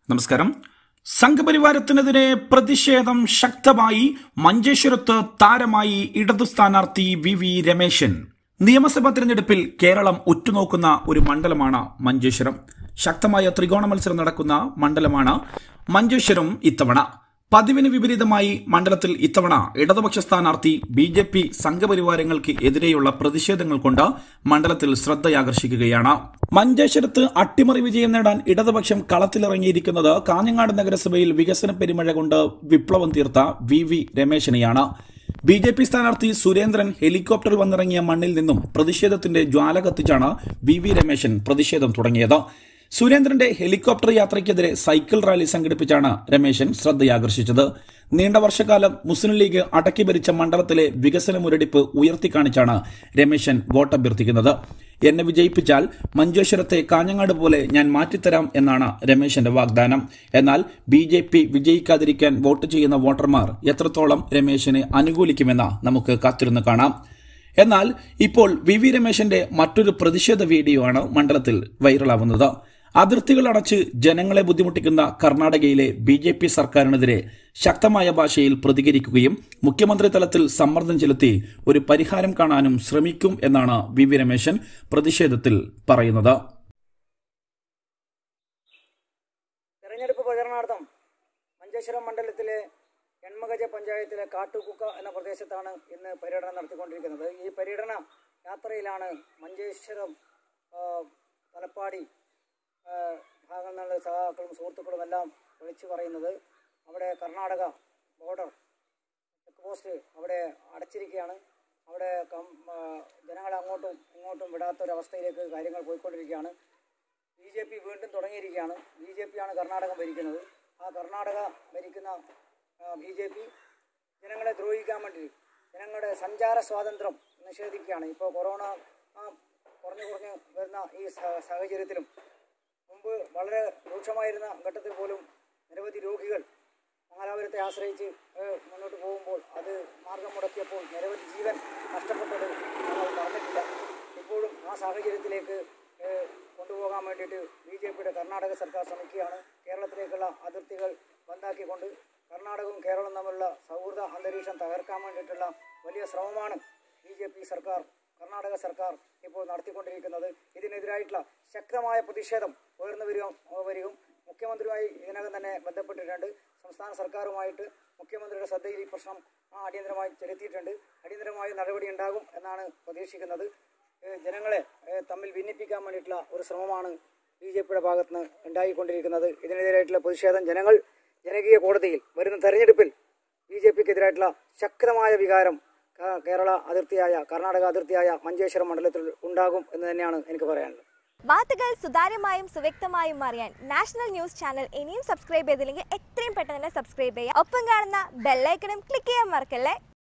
നമസ്കാരം സംഘപരിവാരത്തിനെതിരെ പ്രതിഷേധം ശക്തമായി മഞ്ചേശ്വരത്ത് താരമായി ഇടതു സ്ഥാനാർത്ഥി വി വി രമേശൻ നിയമസഭാ തിരഞ്ഞെടുപ്പിൽ കേരളം ഉറ്റുനോക്കുന്ന ഒരു മണ്ഡലമാണ് മഞ്ചേശ്വരം ശക്തമായ ത്രികോണ മത്സരം നടക്കുന്ന മണ്ഡലമാണ് മഞ്ചേശ്വരം ഇത്തവണ പതിവിന് വിപരീതമായി മണ്ഡലത്തിൽ ഇത്തവണ ഇടതുപക്ഷ സ്ഥാനാർത്ഥി ബി ജെ പി സംഘപരിവാരങ്ങൾക്ക് എതിരെയുള്ള പ്രതിഷേധങ്ങൾ കൊണ്ട് മണ്ഡലത്തിൽ ശ്രദ്ധയാകർഷിക്കുകയാണ് മഞ്ചേശ്വരത്ത് അട്ടിമറി വിജയം നേടാൻ ഇടതുപക്ഷം കളത്തിലിറങ്ങിയിരിക്കുന്നത് കാഞ്ഞങ്ങാട് നഗരസഭയിൽ വികസന പെരുമഴ കൊണ്ട് വിപ്ലവം തീർത്ത വി വി രമേശനെയാണ് ബി ജെ പി സ്ഥാനാർത്ഥി സുരേന്ദ്രൻ ഹെലികോപ്റ്ററിൽ വന്നിറങ്ങിയ മണ്ണിൽ നിന്നും പ്രതിഷേധത്തിന്റെ ജ്വാല കത്തിച്ചാണ് വി വി രമേശൻ പ്രതിഷേധം തുടങ്ങിയത് സുരേന്ദ്രന്റെ ഹെലികോപ്റ്റർ യാത്രയ്ക്കെതിരെ സൈക്കിൾ റാലി സംഘടിപ്പിച്ചാണ് രമേശൻ ശ്രദ്ധയാകർഷിച്ചത് നീണ്ട വർഷക്കാലം മുസ്ലിം ലീഗ് അടക്കി ഭരിച്ച മണ്ഡലത്തിലെ വികസന മുരടിപ്പ് ഉയർത്തിക്കാണിച്ചാണ് രമേശൻ വോട്ടഭ്യർത്ഥിക്കുന്നത് എന്നെ വിജയിപ്പിച്ചാൽ മഞ്ചേശ്വരത്തെ കാഞ്ഞങ്ങാട് പോലെ ഞാൻ മാറ്റിത്തരാം എന്നാണ് രമേശന്റെ വാഗ്ദാനം എന്നാൽ ബി ജെ പി വിജയിക്കാതിരിക്കാൻ വോട്ട് ചെയ്യുന്ന വോട്ടർമാർ എത്രത്തോളം രമേശനെ അനുകൂലിക്കുമെന്ന് നമുക്ക് കാത്തിരുന്ന് കാണാം എന്നാൽ ഇപ്പോൾ വി വി രമേശന്റെ മറ്റൊരു പ്രതിഷേധ വീഡിയോ ആണ് മണ്ഡലത്തിൽ വൈറലാവുന്നത് അതിർത്തികൾ അടച്ച് ജനങ്ങളെ ബുദ്ധിമുട്ടിക്കുന്ന കർണാടകയിലെ ബി ജെ പി സർക്കാരിനെതിരെ ശക്തമായ ഭാഷയിൽ പ്രതികരിക്കുകയും മുഖ്യമന്ത്രി തലത്തിൽ സമ്മർദ്ദം ചെലുത്തി ഒരു പരിഹാരം കാണാനും ശ്രമിക്കും എന്നാണ് വി വി രമേശൻ പ്രതിഷേധത്തിൽ പറയുന്നത് തെരഞ്ഞെടുപ്പ് പ്രചരണാർത്ഥം മഞ്ചേശ്വരം മണ്ഡലത്തിലെ എൺമകജ പഞ്ചായത്തിലെ കാട്ടുകുക്ക എന്ന പ്രദേശത്താണ് ഇന്ന് പര്യടനം നടത്തിക്കൊണ്ടിരിക്കുന്നത് ഈ പര്യടന യാത്രയിലാണ് മഞ്ചേശ്വരം ആ, തലപ്പാടി ആ, ഭാഗങ്ങളിൽ നിന്നുള്ള സഹാക്കളും സുഹൃത്തുക്കളും എല്ലാം വിളിച്ചു പറയുന്നത് അവിടെ കർണാടക ബോർഡർ ചെക്ക് പോസ്റ്റ് അവിടെ അടച്ചിരിക്കുകയാണ് അവിടെ കം ആ, ജനങ്ങളെ അങ്ങോട്ടും ഇങ്ങോട്ടും വിടാത്തൊരവസ്ഥയിലേക്ക് കാര്യങ്ങൾ പോയിക്കൊണ്ടിരിക്കുകയാണ് ബി ജെ പി വീണ്ടും തുടങ്ങിയിരിക്കുകയാണ് ബി ജെ പിയാണ് കർണാടകം ഭരിക്കുന്നത് ആ കർണാടക ഭരിക്കുന്ന ബി ജെ പി ജനങ്ങളെ ദ്രോഹിക്കാൻ വേണ്ടി ജനങ്ങളുടെ സഞ്ചാര സ്വാതന്ത്ര്യം നിഷേധിക്കുകയാണ് ഇപ്പോൾ കൊറോണ ആ, കുറഞ്ഞു കുറഞ്ഞ് വരുന്ന ഈ സ- സാഹചര്യത്തിലും മുമ്പ് വളരെ രൂക്ഷമായിരുന്ന ഘട്ടത്തിൽ പോലും നിരവധി രോഗികൾ മംഗലാപുരത്തെ ആശ്രയിച്ച് ഏഹ്, മുന്നോട്ട് പോകുമ്പോൾ അത് മാർഗം മുടക്കിയപ്പോൾ നിരവധി ജീവൻ നഷ്ടപ്പെട്ടത് നമ്മൾ മറന്നിട്ടില്ല ഇപ്പോഴും ആ സാഹചര്യത്തിലേക്ക് ഏഹ്, കൊണ്ടുപോകാൻ വേണ്ടിയിട്ട് ബി ജെ പിയുടെ കർണാടക സർക്കാർ ശ്രമിക്കുകയാണ് കേരളത്തിലേക്കുള്ള അതിർത്തികൾ ബന്ധാക്കിക്കൊണ്ട് കർണാടകവും കേരളവും തമ്മിലുള്ള സൗഹൃദ അന്തരീക്ഷം തകർക്കാൻ വേണ്ടിയിട്ടുള്ള വലിയ ശ്രമമാണ് ബി ജെ പി സർക്കാർ കർണാടക സർക്കാർ ഇപ്പോൾ നടത്തിക്കൊണ്ടിരിക്കുന്നത് ഇതിനെതിരായിട്ടുള്ള ശക്തമായ പ്രതിഷേധം ഉയർന്നു വരിക വരികയും മുഖ്യമന്ത്രിയുമായി ഇതിനകം തന്നെ ബന്ധപ്പെട്ടിട്ടുണ്ട് സംസ്ഥാന സർക്കാരുമായിട്ട് മുഖ്യമന്ത്രിയുടെ ശ്രദ്ധയിൽ ഈ പ്രശ്നം ആ അടിയന്തരമായി ചെലുത്തിയിട്ടുണ്ട് അടിയന്തരമായി നടപടി ഉണ്ടാകും എന്നാണ് പ്രതീക്ഷിക്കുന്നത് ഏഹ് ജനങ്ങളെ ഏഹ് തമ്മിൽ ഭിന്നിപ്പിക്കാൻ വേണ്ടിയിട്ടുള്ള ഒരു ശ്രമമാണ് ബി ജെ പിയുടെ ഭാഗത്ത് നിന്ന് ഉണ്ടായിക്കൊണ്ടിരിക്കുന്നത് ഇതിനെതിരായിട്ടുള്ള പ്രതിഷേധം ജനങ്ങൾ ജനകീയ കോടതിയിൽ വരുന്ന തെരഞ്ഞെടുപ്പിൽ ബി ജെ പിക്കെതിരായിട്ടുള്ള ശക്തമായ വികാരം ക- കേരള അതിർത്തിയായ കർണാടക അതിർത്തിയായ മഞ്ചേശ്വരം മണ്ഡലത്തിൽ ഉണ്ടാകും എന്ന് തന്നെയാണ് എനിക്ക് പറയാനുള്ളത് വാർത്തകൾ സുതാര്യമായും സുവ്യക്തമായും അറിയാൻ നാഷണൽ ന്യൂസ് ചാനൽ ഇനിയും സബ്സ്ക്രൈബ് ചെയ്തില്ലെങ്കിൽ എത്രയും പെട്ടെന്ന് തന്നെ സബ്സ്ക്രൈബ് ചെയ്യുക ഒപ്പം കാണുന്ന ബെല്ലൈക്കണും ക്ലിക്ക് ചെയ്യാൻ മറക്കല്ലേ